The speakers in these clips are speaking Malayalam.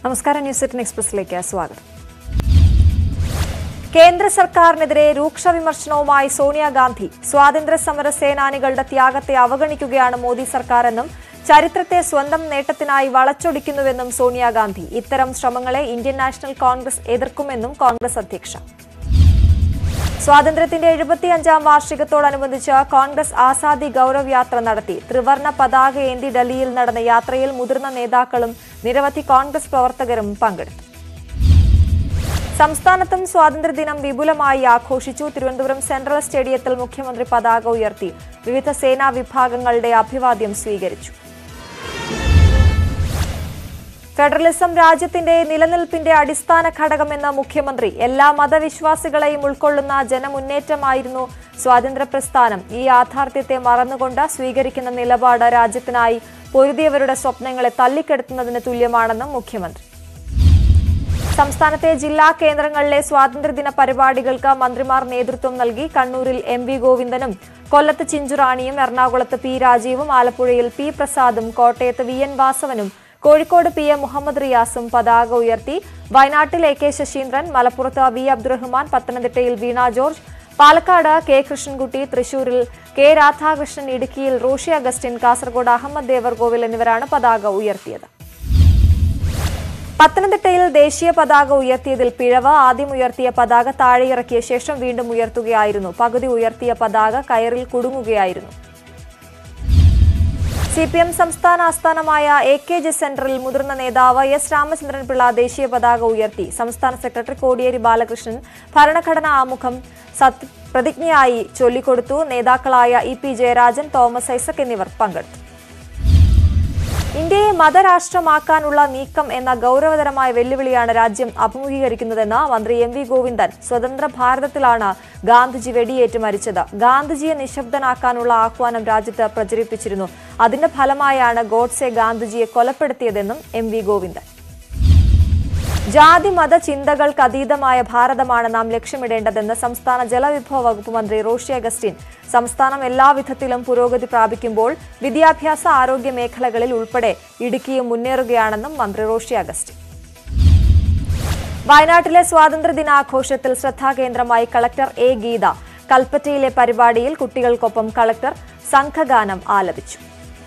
നമസ്കാരം ന്യൂസ് എയ്റ്റീൻ എക്സ്പ്രസിലേക്ക് സ്വാഗതം കേന്ദ്ര സർക്കാരിനെതിരെ രൂക്ഷ വിമർശനവുമായി സോണിയാഗാന്ധി സ്വാതന്ത്ര്യ സമര സേനാനികളുടെ ത്യാഗത്തെ അവഗണിക്കുകയാണ് മോദി സർക്കാരെന്നും ചരിത്രത്തെ സ്വന്തം നേട്ടത്തിനായി വളച്ചൊടിക്കുന്നുവെന്നും സോണിയാഗാന്ധി ഇത്തരം ശ്രമങ്ങളെ ഇന്ത്യൻ നാഷണൽ കോൺഗ്രസ് എതിർക്കുമെന്നും കോൺഗ്രസ് അധ്യക്ഷ സ്വാതന്ത്ര്യത്തിന്റെ എഴുപത്തിയഞ്ചാം വാർഷികത്തോടനുബന്ധിച്ച് കോൺഗ്രസ് ആസാദി ഗൌരവ് യാത്ര നടത്തി ത്രിവർണ പതാക ഏന്തി ഡൽഹിയിൽ നടന്ന യാത്രയിൽ മുതിർന്ന നേതാക്കളും നിരവധി കോൺഗ്രസ് പ്രവർത്തകരും പങ്കെടുത്തു സംസ്ഥാനത്തും സ്വാതന്ത്ര്യദിനം വിപുലമായി ആഘോഷിച്ചു തിരുവനന്തപുരം സെൻട്രൽ സ്റ്റേഡിയത്തിൽ മുഖ്യമന്ത്രി പതാക ഉയർത്തി വിവിധ സേനാ വിഭാഗങ്ങളുടെ അഭിവാദ്യം സ്വീകരിച്ചു ഫെഡറലിസം രാജ്യത്തിന്റെ നിലനിൽപ്പിന്റെ അടിസ്ഥാന ഘടകമെന്ന മുഖ്യമന്ത്രി എല്ലാ മതവിശ്വാസികളെയും ഉൾക്കൊള്ളുന്ന ജനമുന്നേറ്റമായിരുന്നു സ്വാതന്ത്ര്യ പ്രസ്ഥാനം ഈ യാഥാർത്ഥ്യത്തെ മറന്നുകൊണ്ട് സ്വീകരിക്കുന്ന നിലപാട് രാജ്യത്തിനായി പൊരുതിയവരുടെ സ്വപ്നങ്ങളെ തല്ലിക്കെടുത്തുന്നതിന് തുല്യമാണെന്നും മുഖ്യമന്ത്രി സംസ്ഥാനത്തെ ജില്ലാ കേന്ദ്രങ്ങളിലെ സ്വാതന്ത്ര്യദിന പരിപാടികൾക്ക് മന്ത്രിമാർ നേതൃത്വം നൽകി കണ്ണൂരിൽ എം വി ഗോവിന്ദനും കൊല്ലത്ത് ചിഞ്ചുറാണിയും എറണാകുളത്ത് പി രാജീവും ആലപ്പുഴയിൽ പി പ്രസാദും കോട്ടയത്ത് വി എൻ വാസവനും കോഴിക്കോട് പി എം മുഹമ്മദ് റിയാസും പതാക ഉയർത്തി വയനാട്ടിൽ എ കെ ശശീന്ദ്രൻ മലപ്പുറത്ത് വി അബ്ദുറഹ്മാൻ പത്തനംതിട്ടയിൽ വീണ ജോർജ് പാലക്കാട് കെ കൃഷ്ണൻകുട്ടി തൃശൂരിൽ കെ രാധാകൃഷ്ണൻ ഇടുക്കിയിൽ റോഷി അഗസ്റ്റിൻ കാസർഗോഡ് അഹമ്മദ് ദേവർകോവിൽ എന്നിവരാണ് പതാക ഉയർത്തിയത് പത്തനംതിട്ടയിൽ ദേശീയ പതാക ഉയർത്തിയതിൽ പിഴവ് ആദ്യം ഉയർത്തിയ പതാക താഴെയിറക്കിയ ശേഷം വീണ്ടും ഉയർത്തുകയായിരുന്നു പകുതി ഉയർത്തിയ പതാക കയറിൽ കുടുങ്ങുകയായിരുന്നു സി പി എം സംസ്ഥാന ആസ്ഥാനമായ എ കെ ജി സെന്ററിൽ മുതിർന്ന നേതാവ് എസ് രാമചന്ദ്രൻപിള്ള ദേശീയ പതാക ഉയർത്തി സംസ്ഥാന സെക്രട്ടറി കോടിയേരി ബാലകൃഷ്ണൻ ഭരണഘടനാ ആമുഖം സത്യ പ്രതിജ്ഞയായി ചൊല്ലിക്കൊടുത്തു നേതാക്കളായ E P Jayarajan Thomas Isaac എന്നിവർ പങ്കെടുത്തു ഇന്ത്യയെ മതരാഷ്ട്രമാക്കാനുള്ള നീക്കം എന്ന ഗൌരവതരമായ വെല്ലുവിളിയാണ് രാജ്യം അഭിമുഖീകരിക്കുന്നതെന്ന് മന്ത്രി എം വി ഗോവിന്ദൻ സ്വതന്ത്ര ഭാരതത്തിലാണ് ഗാന്ധിജി വെടിയേറ്റ് മരിച്ചത് ഗാന്ധിജിയെ നിശബ്ദനാക്കാനുള്ള ആഹ്വാനം രാജ്യത്ത് പ്രചരിപ്പിച്ചിരുന്നു അതിന്റെ ഫലമായാണ് ഗോഡ്സെ ഗാന്ധിജിയെ കൊലപ്പെടുത്തിയതെന്നും എം വി ഗോവിന്ദൻ ജാതി മത ചിന്തകൾക്ക് അതീതമായ ഭാരതമാണ് നാം ലക്ഷ്യമിടേണ്ടതെന്ന് സംസ്ഥാന ജലവിഭവ വകുപ്പ് മന്ത്രി റോഷി അഗസ്റ്റിൻ സംസ്ഥാനം എല്ലാവിധത്തിലും പുരോഗതി പ്രാപിക്കുമ്പോൾ വിദ്യാഭ്യാസ ആരോഗ്യ മേഖലകളിൽ ഉൾപ്പെടെ ഇടുക്കിയും മുന്നേറുകയാണെന്നും മന്ത്രി റോഷി അഗസ്റ്റിൻ വയനാട്ടിലെ സ്വാതന്ത്ര്യ ദിനാഘോഷത്തിൽ ശ്രദ്ധാകേന്ദ്രമായി കളക്ടർ എ ഗീത കൽപ്പറ്റയിലെ പരിപാടിയിൽ കുട്ടികൾക്കൊപ്പം കളക്ടർ സംഘഗാനം ആലപിച്ചു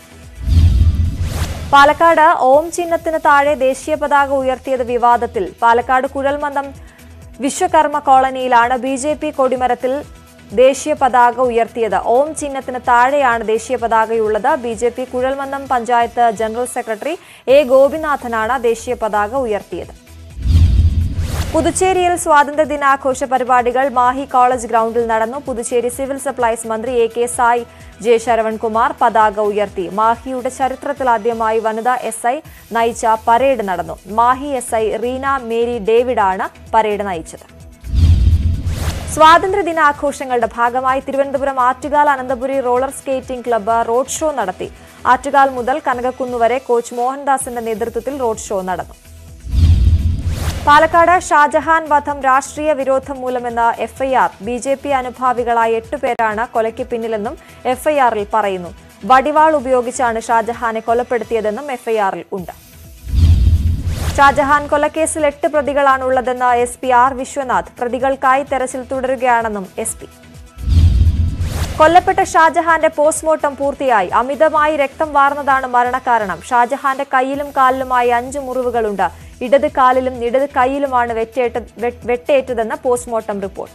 പാലക്കാട് ഓം ചിഹ്നത്തിന് താഴെ ദേശീയ പതാക ഉയർത്തിയത് വിവാദത്തിൽ പാലക്കാട് കുഴൽമന്ദം വിശ്വകർമ്മ കോളനിയിലാണ് ബി ജെ പി കൊടിമരത്തിൽ ദേശീയ പതാക ഉയർത്തിയത് ഓം ചിഹ്നത്തിന് താഴെയാണ് ദേശീയ പതാകയുള്ളത് ബി ജെ പി കുഴൽമന്ദം പഞ്ചായത്ത് ജനറൽ സെക്രട്ടറി എ ഗോപിനാഥനാണ് ദേശീയ പതാക ഉയർത്തിയത് പുതുച്ചേരിയിൽ സ്വാതന്ത്ര്യ ദിനാഘോഷ പരിപാടികൾ മാഹി കോളേജ് ഗ്രൗണ്ടിൽ നടന്നു പുതുച്ചേരി സിവിൽ സപ്ലൈസ് മന്ത്രി A K Sai J Saravanakumar പതാക ഉയർത്തി മാഹിയുടെ ചരിത്രത്തിൽ ആദ്യമായി വനിതാ എസ് ഐ നയിച്ച പരേഡ് നടന്നു Mahe S I Reena Mary ഡേവിഡാണ് പരേഡ് നയിച്ചത് സ്വാതന്ത്ര്യ ദിനാഘോഷങ്ങളുടെ ഭാഗമായി Thiruvananthapuram Attukal Ananthapuri roller skating club road show നടത്തി ആറ്റുകാൽ മുതൽ കനകക്കുന്ന് വരെ കോച്ച് മോഹൻദാസിന്റെ നേതൃത്വത്തിൽ റോഡ് ഷോ നടന്നു പാലക്കാട് ഷാജഹാൻ വധം രാഷ്ട്രീയ വിരോധം മൂലമെന്ന എഫ്ഐആർ ബി ജെ പി അനുഭാവികളായ എട്ടുപേരാണ് കൊലയ്ക്ക് പിന്നിലെന്നും എഫ്ഐആറിൽ പറയുന്നു വടിവാൾ ഉപയോഗിച്ചാണ് ഷാജഹാനെ കൊലപ്പെടുത്തിയതെന്നും എഫ്ഐആറിൽ ഉണ്ട് ഷാജഹാൻ കൊലക്കേസിൽ എട്ട് പ്രതികളാണുള്ളതെന്ന് എസ് പി ആർ വിശ്വനാഥ് പ്രതികൾക്കായി തെരച്ചിൽ തുടരുകയാണെന്നും എസ് പി കൊല്ലപ്പെട്ട ഷാജഹാന്റെ പോസ്റ്റ്മോർട്ടം പൂർത്തിയായി അമിതമായി രക്തം വാർന്നതാണ് മരണകാരണം ഷാജഹാന്റെ കയ്യിലും കാലിലുമായി അഞ്ച് മുറിവുകളുണ്ട് ഇടത് കാലിലും ഇടത് കൈയിലുമാണ് വെറ്റേറ്റ വെ- വെട്ടേറ്റതെന്ന് പോസ്റ്റ്മോർട്ടം റിപ്പോർട്ട്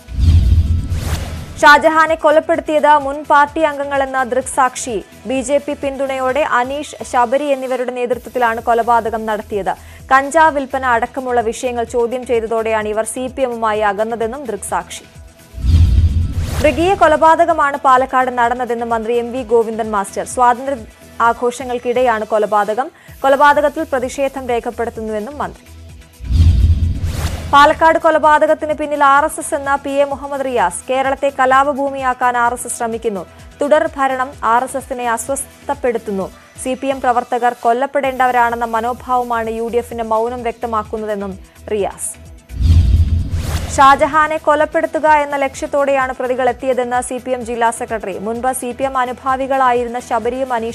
ഷാജഹാനെ കൊലപ്പെടുത്തിയത് മുൻ പാർട്ടി അംഗങ്ങളെന്ന ദൃക്സാക്ഷി ബി ജെ പി പിന്തുണയോടെ അനീഷ് ശബരി എന്നിവരുടെ നേതൃത്വത്തിലാണ് കൊലപാതകം നടത്തിയത് കഞ്ചാവ് വിൽപ്പന അടക്കമുള്ള വിഷയങ്ങൾ ചോദ്യം ചെയ്തതോടെയാണ് ഇവർ സി പി എമ്മുമായി അകന്നതെന്നും ദൃക്സാക്ഷി മൃഗീയ കൊലപാതകമാണ് പാലക്കാട് നടന്നതെന്ന് മന്ത്രി എം വി ഗോവിന്ദൻ മാസ്റ്റർ സ്വാതന്ത്ര്യ ആഘോഷങ്ങൾക്കിടെയാണ് കൊലപാതകം കൊലപാതകത്തിൽ പ്രതിഷേധം രേഖപ്പെടുത്തുന്നുവെന്നും മന്ത്രി പാലക്കാട് കൊലപാതകത്തിന് പിന്നിൽ ആർ എസ് എസ് എന്ന പി എ മുഹമ്മദ് റിയാസ് കേരളത്തെ കലാപഭൂമിയാക്കാൻ ആർ എസ് എസ് ശ്രമിക്കുന്നു തുടർ ഭരണം ആർ എസ് എസിനെ അസ്വസ്ഥപ്പെടുത്തുന്നു സി പി എം പ്രവർത്തകർ കൊല്ലപ്പെടേണ്ടവരാണെന്ന മനോഭാവമാണ് യു ഡി എഫിന്റെ മൗനം വ്യക്തമാക്കുന്നതെന്നും റിയാസ് ഷാജഹാനെ കൊലപ്പെടുത്തുക എന്ന ലക്ഷ്യത്തോടെയാണ് പ്രതികൾ എത്തിയതെന്ന് സി പി എം ജില്ലാ സെക്രട്ടറി മുൻപ് സി പി എം അനുഭാവികളായിരുന്ന ശബരിയും അനീഷും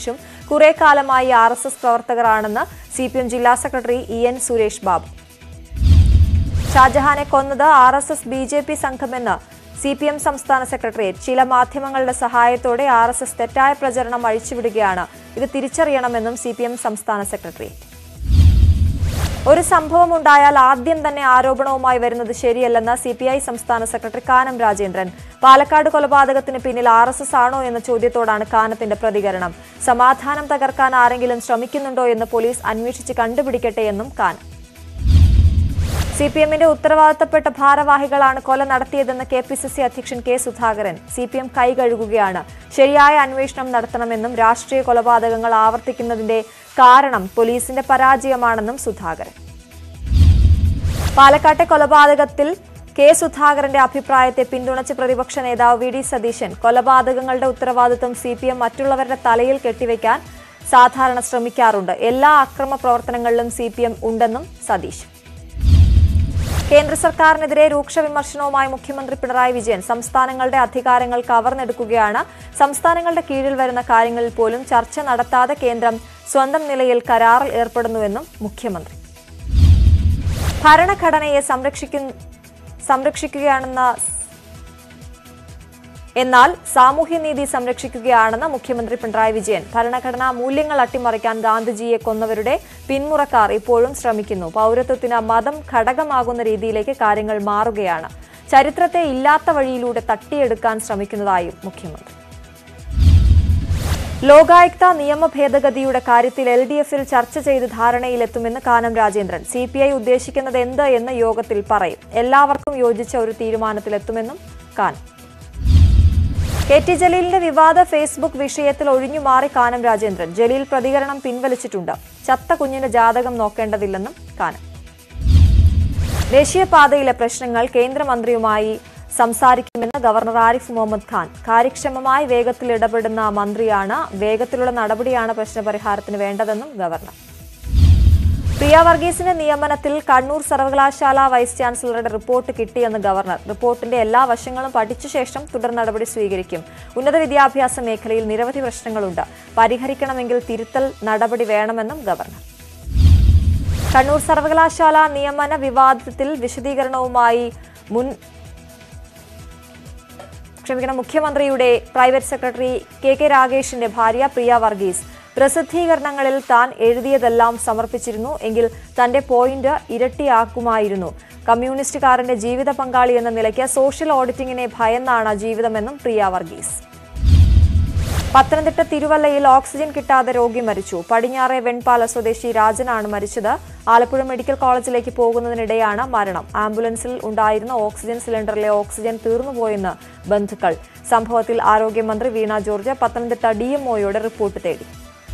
കുറെ കാലമായി ആർ എസ് എസ് പ്രവർത്തകരാണെന്ന് സി പി എം ജില്ലാ secretary E N Suresh Babu ഷാജഹാനെ കൊന്നത് R S S B J P സംഘമെന്ന് സി പി എം സംസ്ഥാന സെക്രട്ടേറിയറ്റ് ചില മാധ്യമങ്ങളുടെ സഹായത്തോടെ ആർ എസ് എസ് തെറ്റായ പ്രചരണം അഴിച്ചുവിടുകയാണ് ഇത് തിരിച്ചറിയണമെന്നും സി പി എം സംസ്ഥാന സെക്രട്ടേറിയറ്റ് ഒരു സംഭവം ഉണ്ടായാൽ ആദ്യം തന്നെ ആരോപണവുമായി വരുന്നത് ശരിയല്ലെന്ന് സി പി ഐ സംസ്ഥാന സെക്രട്ടറി കാനം രാജേന്ദ്രൻ പാലക്കാട് കൊലപാതകത്തിന് പിന്നിൽ ആർ എസ് എസ് ആണോ എന്ന ചോദ്യത്തോടാണ് കാനത്തിന്റെ പ്രതികരണം സമാധാനം തകർക്കാൻ ആരെങ്കിലും ശ്രമിക്കുന്നുണ്ടോ എന്ന് പോലീസ് അന്വേഷിച്ച് കണ്ടുപിടിക്കട്ടെ എന്നും കാനം സി പി എമ്മിന്റെ ഉത്തരവാദിത്തപ്പെട്ട ഭാരവാഹികളാണ് കൊല നടത്തിയതെന്ന് കെ പി സി സി അധ്യക്ഷൻ K Sudhakaran C P M കൈകഴുകുകയാണ് ശരിയായ അന്വേഷണം നടത്തണമെന്നും രാഷ്ട്രീയ കൊലപാതകങ്ങൾ ആവർത്തിക്കുന്നതിന്റെ കാരണം പോലീസിന്റെ പരാജയമാണെന്നും സുധാകരൻ പാലക്കാട്ടെ കൊലപാതകത്തിൽ കെ സുധാകരന്റെ അഭിപ്രായത്തെ പിന്തുണച്ച് പ്രതിപക്ഷ നേതാവ് വി ഡി സതീശൻ കൊലപാതകങ്ങളുടെ ഉത്തരവാദിത്വം സി പി എം മറ്റുള്ളവരുടെ തലയിൽ കെട്ടിവെക്കാൻ സാധാരണ ശ്രമിക്കാറുണ്ട് എല്ലാ അക്രമ പ്രവർത്തനങ്ങളിലും സി പി എം ഉണ്ടെന്നും സതീശൻ കേന്ദ്ര സർക്കാരിനെതിരെ രൂക്ഷ വിമർശനവുമായി മുഖ്യമന്ത്രി പിണറായി വിജയൻ സംസ്ഥാനങ്ങളുടെ അധികാരങ്ങൾ കവർന്നെടുക്കുകയാണ് സംസ്ഥാനങ്ങളുടെ കീഴിൽ വരുന്ന കാര്യങ്ങളിൽ പോലും ചർച്ച നടത്താതെ കേന്ദ്രം സ്വന്തം നിലയിൽ കരാറിൽ ഏർപ്പെടുന്നുവെന്നും മുഖ്യമന്ത്രി ഭരണഘടനയെ സംരക്ഷിക്കു സംരക്ഷിക്കുകയാണെന്ന എന്നാൽ സാമൂഹ്യനീതി സംരക്ഷിക്കുകയാണെന്ന് മുഖ്യമന്ത്രി പിണറായി വിജയൻ ഭരണഘടനാ മൂല്യങ്ങൾ അട്ടിമറിക്കാൻ ഗാന്ധിജിയെ കൊന്നവരുടെ പിന്മുറക്കാർ ഇപ്പോഴും ശ്രമിക്കുന്നു പൗരത്വത്തിന് മതം ഘടകമാകുന്ന രീതിയിലേക്ക് കാര്യങ്ങൾ മാറുകയാണ് ചരിത്രത്തെ ഇല്ലാത്ത വഴിയിലൂടെ തട്ടിയെടുക്കാൻ ശ്രമിക്കുന്നതായും മുഖ്യമന്ത്രി ലോകായുക്ത നിയമ ഭേദഗതിയുടെ കാര്യത്തിൽ എൽ ഡി എഫിൽ ചർച്ച ചെയ്ത് ധാരണയിലെത്തുമെന്ന് Kanam Rajendran C P I ഉദ്ദേശിക്കുന്നത് എന്ത് എന്ന് യോഗത്തിൽ പറയും എല്ലാവർക്കും യോജിച്ച ഒരു തീരുമാനത്തിലെത്തുമെന്നും കാനം കെ ടി ജലീലിന്റെ വിവാദ ഫേസ്ബുക്ക് വിഷയത്തിൽ ഒഴിഞ്ഞുമാറി കാനം രാജേന്ദ്രൻ ജലീൽ പ്രതികരണം പിൻവലിച്ചിട്ടുണ്ട് ചത്ത കുഞ്ഞിന് ജാതകം നോക്കേണ്ടതില്ലെന്നും കാനം ദേശീയപാതയിലെ പ്രശ്നങ്ങൾ കേന്ദ്രമന്ത്രിയുമായി സംസാരിക്കുമെന്ന് ഗവർണർ ആരിഫ് മുഹമ്മദ് ഖാൻ കാര്യക്ഷമമായി വേഗത്തിൽ ഇടപെടുന്ന മന്ത്രിയാണ് വേഗത്തിലുള്ള നടപടിയാണ് പ്രശ്നപരിഹാരത്തിന് വേണ്ടതെന്നും ഗവർണർ പ്രിയ വർഗീസിന്റെ നിയമനത്തിൽ കണ്ണൂർ സർവകലാശാല വൈസ് ചാൻസലറുടെ റിപ്പോർട്ട് കിട്ടിയെന്ന് ഗവർണർ റിപ്പോർട്ടിന്റെ എല്ലാ വശങ്ങളും പഠിച്ച ശേഷം തുടർ നടപടി സ്വീകരിക്കും ഉന്നത വിദ്യാഭ്യാസ മേഖലയിൽ നിരവധി പ്രശ്നങ്ങളുണ്ട് പരിഹരിക്കണമെങ്കിൽ തിരുത്തൽ നടപടി വേണമെന്നും ഗവർണർ കണ്ണൂർ സർവകലാശാല നിയമന വിവാദത്തിൽ വിശദീകരണവുമായി മുൻ ക്ഷമിക്കണം മുഖ്യമന്ത്രിയുടെ പ്രൈവറ്റ് സെക്രട്ടറി കെ കെ രാഗേഷിന്റെ ഭാര്യ പ്രിയ വർഗീസ് പ്രസിദ്ധീകരണങ്ങളിൽ താൻ എഴുതിയതെല്ലാം സമർപ്പിച്ചിരുന്നു എങ്കിൽ തന്റെ പോയിന്റ് ഇരട്ടിയാക്കുമായിരുന്നു കമ്മ്യൂണിസ്റ്റുകാരന്റെ ജീവിത പങ്കാളി എന്ന നിലയ്ക്ക് സോഷ്യൽ ഓഡിറ്റിംഗിനെ ഭയന്നാണ് ജീവിതമെന്നും പ്രിയ വർഗീസ് പത്തനംതിട്ട തിരുവല്ലയിൽ ഓക്സിജൻ കിട്ടാതെ രോഗി മരിച്ചു പടിഞ്ഞാറെ വെൺപാല സ്വദേശി രാജനാണ് മരിച്ചത് ആലപ്പുഴ മെഡിക്കൽ കോളേജിലേക്ക് പോകുന്നതിനിടെയാണ് മരണം ആംബുലൻസിൽ ഉണ്ടായിരുന്ന ഓക്സിജൻ സിലിണ്ടറിലെ ഓക്സിജൻ തീർന്നുപോയെന്ന് ബന്ധുക്കൾ സംഭവത്തിൽ ആരോഗ്യമന്ത്രി വീണ ജോർജ് പത്തനംതിട്ട ഡിഎംഒയോട് റിപ്പോർട്ട് തേടി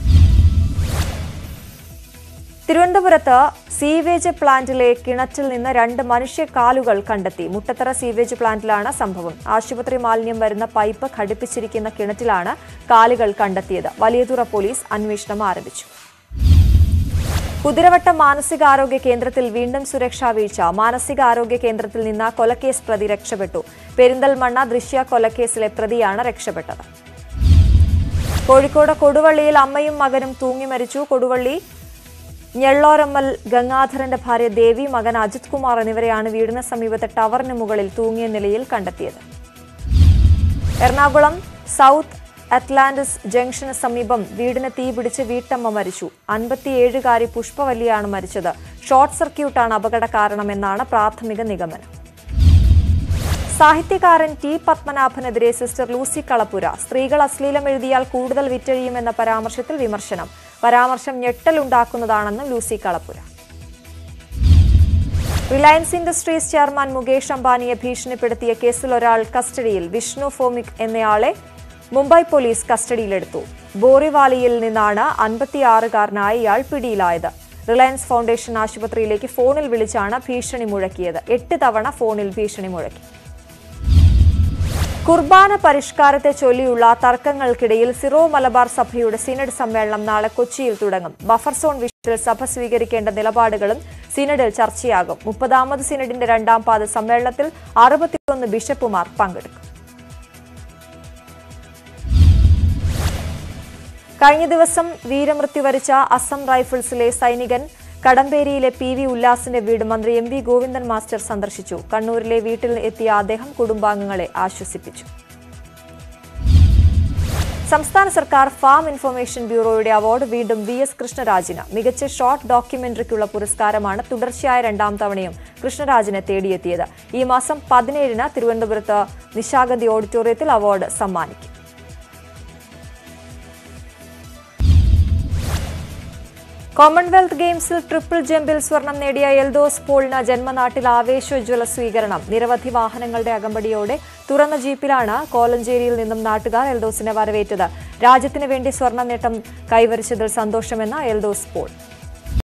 തിരുവനന്തപുരത്ത് സീവേജ് പ്ലാന്റിലെ കിണറ്റിൽ നിന്ന് രണ്ട് മനുഷ്യ കാലുകൾ കണ്ടെത്തി മുട്ടത്തറ സീവേജ് പ്ലാന്റിലാണ് സംഭവം ആശുപത്രി മാലിന്യം വരുന്ന പൈപ്പ് ഘടിപ്പിച്ചിരിക്കുന്ന കിണറ്റിലാണ് കാലുകൾ കണ്ടെത്തിയത് വലിയതുറ പോലീസ് അന്വേഷണം ആരംഭിച്ചു കുതിരവട്ടം മാനസികാരോഗ്യ കേന്ദ്രത്തിൽ വീണ്ടും സുരക്ഷാ വീഴ്ച മാനസികാരോഗ്യ കേന്ദ്രത്തിൽ നിന്ന് കൊലക്കേസ് പ്രതി രക്ഷപ്പെട്ടു പെരിന്തൽമണ്ണ ദൃശ്യ കൊലക്കേസിലെ പ്രതിയാണ് രക്ഷപ്പെട്ടത് കോഴിക്കോട് കൊടുവള്ളിയിൽ അമ്മയും മകനും തൂങ്ങി മരിച്ചു കൊടുവള്ളി ഞെള്ളോരമ്മൽ ഗംഗാധരന്റെ ഭാര്യ ദേവി മകൻ അജിത് കുമാർ എന്നിവരെയാണ് വീടിന് സമീപത്തെ ടവറിന് മുകളിൽ തൂങ്ങിയ നിലയിൽ കണ്ടെത്തിയത് എറണാകുളം സൗത്ത് അറ്റ്ലാന്റിസ് ജംഗ്ഷന് സമീപം വീടിന് തീപിടിച്ച് വീട്ടമ്മ മരിച്ചു അൻപത്തിയേഴുകാരി പുഷ്പവല്ലിയാണ് മരിച്ചത് ഷോർട്ട് സർക്യൂട്ടാണ് അപകട കാരണമെന്നാണ് പ്രാഥമിക നിഗമനം സാഹിത്യകാരൻ ടി പത്മനാഭനെതിരെ സിസ്റ്റർ ലൂസി കളപ്പുര സ്ത്രീകൾ അശ്ലീലം എഴുതിയാൽ കൂടുതൽ വിറ്റഴിയുമെന്ന പരാമർശത്തിൽ വിമർശനം പരാമർശം ഞെട്ടലുണ്ടാക്കുന്നതാണെന്ന് Lucy Kalappura Reliance Industries chairman Mukesh അംബാനിയെ ഭീഷണിപ്പെടുത്തിയ കേസിൽ ഒരാൾ കസ്റ്റഡിയിൽ വിഷ്ണു ഫോമിക് എന്നയാളെ മുംബൈ പോലീസ് കസ്റ്റഡിയിലെടുത്തു ബോറിവാലിയിൽ നിന്നാണ് അൻപത്തിയാറുകാരനായ ഇയാൾ പിടിയിലായത് റിലയൻസ് ഫൗണ്ടേഷൻ ആശുപത്രിയിലേക്ക് ഫോണിൽ വിളിച്ചാണ് ഭീഷണി മുഴക്കിയത് എട്ട് തവണ ഫോണിൽ ഭീഷണി മുഴക്കി കുർബാന പരിഷ്കാരത്തെ ചൊല്ലിയുള്ള തർക്കങ്ങൾക്കിടയിൽ സിറോ മലബാർ സഭയുടെ സിനഡ് സമ്മേളനം നാളെ കൊച്ചിയിൽ തുടങ്ങും ബഫർ സോൺ വിഷയത്തിൽ സഭ സ്വീകരിക്കേണ്ട നിലപാടുകളും സിനഡിൽ ചർച്ചയാകും മുപ്പതാമത് സിനഡിന്റെ രണ്ടാം പാദ സമ്മേളനത്തിൽ അറുപത്തിയൊന്ന് ബിഷപ്പുമാർ പങ്കെടുക്കും കഴിഞ്ഞ ദിവസം വീരമൃത്യു വരിച്ച അസം റൈഫിൾസിലെ സൈനികൻ കടമ്പേരിയിലെ പി വി ഉല്ലാസിന്റെ വീട് മന്ത്രി എം വി ഗോവിന്ദൻ മാസ്റ്റർ സന്ദർശിച്ചു കണ്ണൂരിലെ വീട്ടിൽ എത്തിയ അദ്ദേഹം കുടുംബാംഗങ്ങളെ ആശ്വസിപ്പിച്ചു സംസ്ഥാന സർക്കാർ ഫാം ഇൻഫർമേഷൻ ബ്യൂറോയുടെ അവാർഡ് വീണ്ടും വി എസ് കൃഷ്ണരാജിന് മികച്ച ഷോർട്ട് ഡോക്യുമെന്ററിക്കുള്ള പുരസ്കാരമാണ് തുടർച്ചയായ രണ്ടാം തവണയും കൃഷ്ണരാജിനെ തേടിയെത്തിയത് ഈ മാസം പതിനേഴിന് തിരുവനന്തപുരത്ത് നിശാഗന്ധി ഓഡിറ്റോറിയത്തിൽ അവാർഡ് സമ്മാനിക്കും കോമൺവെൽത്ത് ഗെയിംസിൽ ട്രിപ്പിൾ ജമ്പിൽ സ്വർണം നേടിയ എൽദോസ് പോളിന് ജന്മനാട്ടിൽ ആവേശോജ്വല സ്വീകരണം നിരവധി വാഹനങ്ങളുടെ അകമ്പടിയോടെ തുറന്ന ജീപ്പിലാണ് കോലഞ്ചേരിയിൽ നിന്നും നാട്ടുകാർ എൽദോസിനെ വരവേറ്റത് രാജ്യത്തിന് വേണ്ടി സ്വർണ്ണ നേട്ടം കൈവരിച്ചതിൽ സന്തോഷമെന്ന എൽദോസ് പോൾ